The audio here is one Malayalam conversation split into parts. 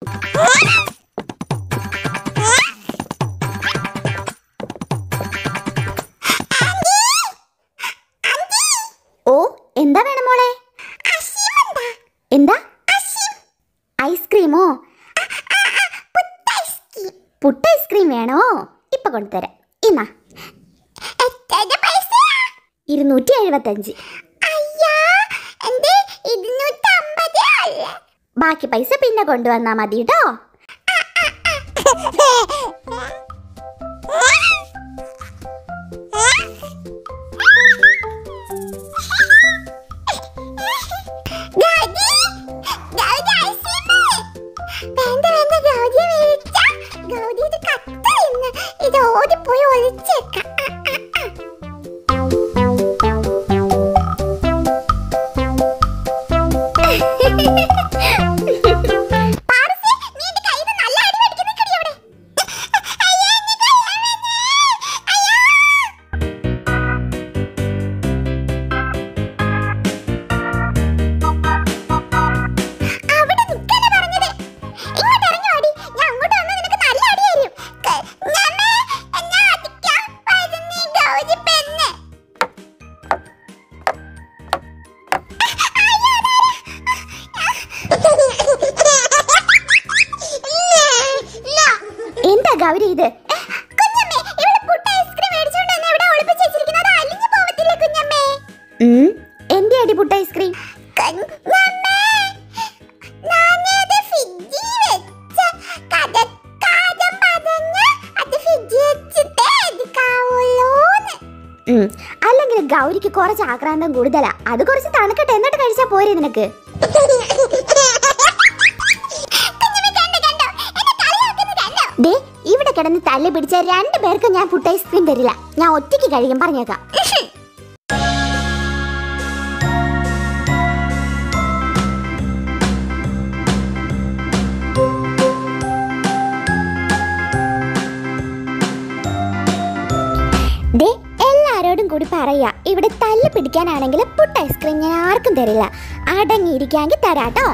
ഓ എന്താ വേണം മോളെ എന്താ ഐസ്ക്രീമോ പുട്ട് ഐസ്ക്രീം വേണോ ഇപ്പൊ കൊണ്ടുതരാം ഇന്നാ ഇരുന്നൂറ്റി എഴുപത്തഞ്ച് ബാക്കി പൈസ പിന്നെ കൊണ്ടുവന്നാ മതി കേട്ടോ ഇത് ഓടിപ്പോയി ഒളിച്ചേക്കാം അവിടെ നിൽക്കാനാ പറഞ്ഞത് ഇങ്ങോട്ട് ഇറങ്ങി ഓടി ഞാൻ അങ്ങോട്ട് വന്നാൽ നിനക്ക് നല്ല അടിയായിരിക്കും ക- ഞമ്മേ, എന്നെ അടിക്കാൻ വരുന്നീ ഗൗരി പെണ്ണ്. എന്താ ഗൗരി ഇത് കുഞ്ഞമ്മേ, ഇവിടെ പുട്ട് ഐസ്ക്രീം മേടിച്ചോണ്ട് വന്ന് ഇവിടെ ഒളിപ്പിച്ച് വെച്ചിരിക്കുന്നത് അത് അലിഞ്ഞു പോവത്തില്ലേ കുഞ്ഞമ്മേ? ഉം, എന്റെ അടി പുട്ട് ഐസ്ക്രീം കുഞ്ഞമ്മേ, ഞാനത് ഫ്രിഡ്ജിൽ വെച്ച കഥക്കാരൻ പറഞ്ഞ് അത് ഫ്രിഡ്ജിൽ വെച്ചിട്ടേ എടുക്കാവുള്ളൂന്ന്. ഉം, അല്ലെങ്കിൽ ഗൗരിക്ക് കുറച്ച് ആക്രാന്തം കൂടുതലാ അത് കുറച്ച് തണുക്കട്ടെ എന്നിട്ട് കഴിച്ചാ പോരെ നിനക്ക് കുഞ്ഞമ്മേ, കണ്ടോ, കണ്ടോ? എന്നെ കളിയാക്കുന്നത് കണ്ടോ? ദേ ഇവിടെ കിടന്ന് തല്ലി പിടിച്ച രണ്ടു പേർക്ക് ഞാൻ പുട്ട് ഐസ്ക്രീം തരില്ല ഞാൻ ഒറ്റയ്ക്ക് കഴിയും പറഞ്ഞേക്കാം ദേ എല്ലാരോടും കൂടി പറയാ ഇവിടെ തല്ല് പിടിക്കാനാണെങ്കിൽ പുട്ട് ഐസ്ക്രീം ഞാൻ ആർക്കും തരില്ല അടങ്ങിയിരിക്കാമെങ്കിൽ തരാട്ടോ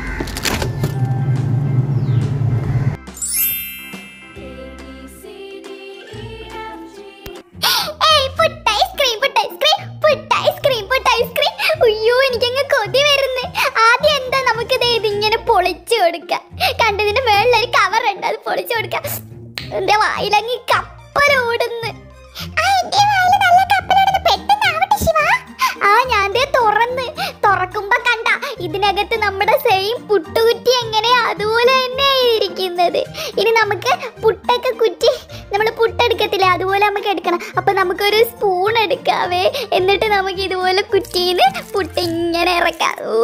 ഏയ്, puttu ice cream, puttu ice cream, puttu ice cream, puttu ice cream. ഉയ്യോ, എനിക്കങ്ങ് കൊതി വരുന്നു ആദ്യം എന്താ നമുക്ക് ദേ ഇതിങ്ങനെ പൊളിച്ചു കൊടുക്കാം കണ്ടതിന്റെ മേളിൽ ഒരു കവർ ഉണ്ട് അത് പൊളിച്ചു കൊടുക്കാം എന്റെ വായിലങ്ങ് കപ്പലോടുന്നു ആ ഞാൻ ദേ തുറന്ന് തുറക്കുമ്പോ കണ്ട ഇതിനകത്ത് നമ്മുടെ സെയിം പുട്ടുകുറ്റി എങ്ങനെയാ അതുപോലെ തന്നെ ഇരിക്കുന്നത് ഇനി നമുക്ക് പുട്ടൊക്കെ കുറ്റി നമ്മൾ പുട്ടെടുക്കത്തില്ല അതുപോലെ നമുക്ക് എടുക്കണം അപ്പൊ നമുക്കൊരു സ്പൂൺ എടുക്കാവേ എന്നിട്ട് നമുക്ക് ഇതുപോലെ കുറ്റിന്ന് പുട്ട് ഇങ്ങനെ ഇറക്കാം ഊ.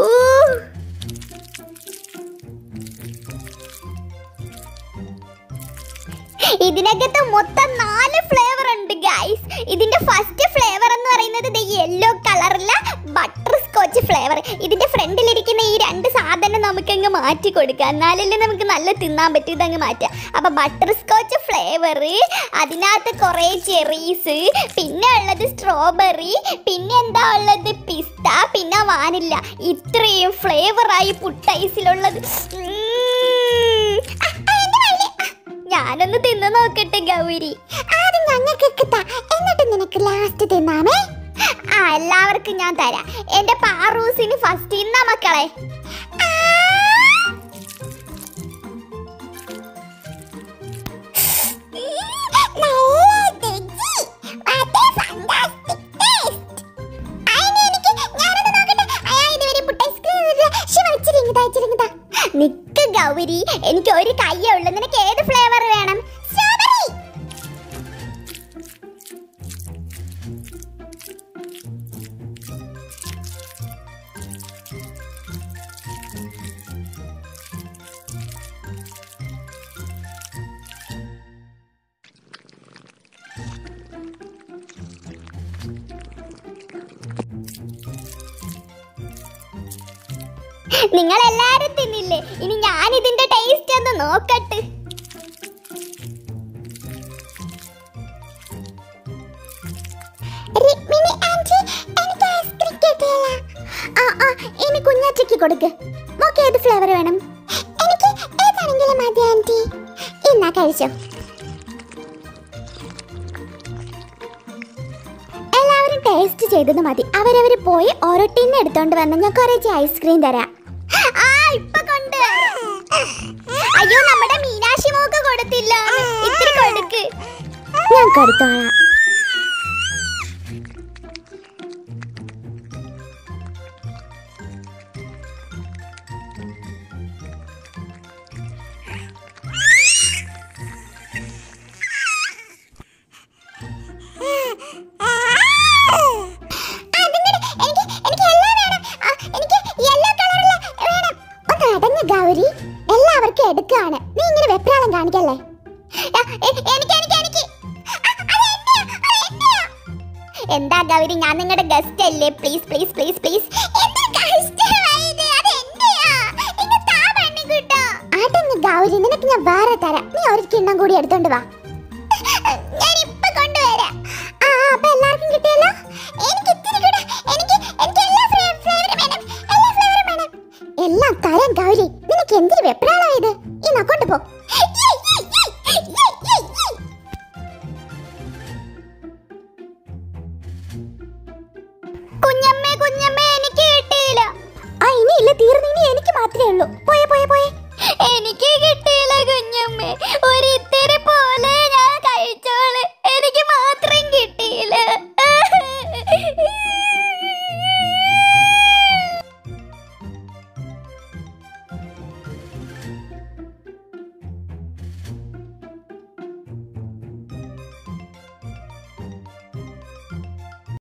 ഇതിനകത്ത് മൊത്തം നാല് ഫ്ലേവർ ഉണ്ട് ഗൈസ് ഇതിന്റെ ഫസ്റ്റ് ഫ്ലേവർ എന്ന് പറയുന്നത് യെല്ലോ കളറില ബട്ടർ സ്കോച്ച് ഫ്ലേവർ ഇതിന്റെ ഫ്രണ്ടിലിരിക്കുന്ന ഈ രണ്ട് സാധനം നമുക്ക് അങ്ങ് മാറ്റി കൊടുക്കാം എന്നാലല്ലേ നമുക്ക് നല്ല തിന്നാൻ പറ്റും ഇതങ്ങ് മാറ്റാം അപ്പൊ ബട്ടർ സ്കോച്ച് ഫ്ലേവർ അതിനകത്ത് കുറേ ചെറീസ് പിന്നെ ഉള്ളത് സ്ട്രോബെറി പിന്നെ എന്താ ഉള്ളത് പിസ്ത പിന്നെ വാനില്ല ഇത്രയും ഫ്ലേവറായി പുട്ടൈസിലുള്ളത് ഉം. ആ, ആ, എൻ്റെ വായില്. ആ, ഞാനൊന്ന് തിന്നു നോക്കട്ടെ ഗൗരി ആദ്യം ഞങ്ങൾക്ക് എന്നിട്ട് നിനക്ക് ലാസ്റ്റ് തിന്നാമേ ആ എല്ലാവർക്കും ഞാൻ തരാം എന്റെ പാറൂസിന് ഫസ്റ്റ് തിന്നാ മക്കളെ ആ. നല്ല രുചി. What a fantastic taste. അയിന് എനിക്ക് ഞാനൊന്ന് നോക്കട്ടെ. അയാൾ ഇതുവരെ പുട്ട് ഐസ്ക്രീം തന്നിട്ടില്ല. ശിവ, ഇച്ചിരി ഇങ്ങ് താ, ഇച്ചിരി ഇങ്ങ് താ. നിക്ക് ഗൗരി എനിക്ക് ഒരു കയ്യേ ഉള്ളൂ നിനക്ക് ഏത് ഫ്ലേവർ വേണം സ്ട്രോബെറി നിങ്ങൾ എല്ലാരും തിന്നില്ലേ ഇനി ഞാൻ ഇതിന്റെ ടേസ്റ്റ് ഒന്ന് നോക്കട്ടെ രുക്മിണി ആന്റി എനിക്ക് ഐസ്ക്രീം കിട്ടിയില്ല ആ ആ ഇനി കുഞ്ഞാച്ചയ്ക്ക് കൊടുക്ക് മോക്ക് ഏത് ഫ്ലേവർ വേണം എനിക്ക് ഏതാണെങ്കിലും മതി മതി ആന്റി എന്നാ കഴിച്ചോ എല്ലാവരും ടേസ്റ്റ് ചെയ്തത് മതി അവരവര് പോയി ഓരോ ടിന്ന് എടുത്തോണ്ട് വന്ന് ഞാൻ കുറച്ച് ഐസ്ക്രീം തരാം ആ ഇപ്പൊ കൊണ്ട് അയ്യോ നമ്മുടെ മീനാക്ഷി മോക്ക് കൊടുത്തില്ല ഇത്തിരി കൊടുക്ക് ഞാൻ കൊടുത്തോളാം ഒന്ന് അടങ്ങ് ഗൗരി എല്ലാവർക്കും എടുക്കാണ് നീ ഇങ്ങനെ വെപ്രാളം കാണിക്കല്ലേ ആ, എ- എനിക്ക് എനിക്ക് എനിക്ക് ആ, അത് എന്റെയാ, അത് എന്റെയാ. എന്താ ഗൗരി ഞാൻ നിങ്ങളുടെ ഗസ്റ്റ് അല്ലേ പ്ലീസ് പ്ലീസ് പ്ലീസ് പ്ലീസ് അടങ്ങ് ഗൗരി നിനക്ക് ഞാൻ വേറെ തരാം നീ ഒരു കിണ്ണം കൂടി എടുത്തോണ്ട് വാ ഞാൻ ഇപ്പൊ കൊണ്ടുവരാം ആ ആ, അപ്പൊ എല്ലാവർക്കും കിട്ടിയല്ലോ എനിക്ക് ഇത്തിരി കൂടെ എനിക്ക് എനിക്ക് എല്ലാ ഫ്ലേവറും വേണം എല്ലാ ഫ്ലേവറും വേണം എല്ലാം തരാം ഗൗരി നിനക്ക് എന്തൊരു വെപ്രാളം ഇത് ഈ നക്കൊണ്ട് പോ കുഞ്ഞമ്മേ കുഞ്ഞമ്മേ എനിക്ക് കിട്ടിയില്ല ആ ഇനി ഇല്ല തീർന്നു ഇനി എനിക്ക് മാത്രമേ ഉള്ളൂ പോയെ പോയെ പോയെ എനിക്ക് കിട്ടി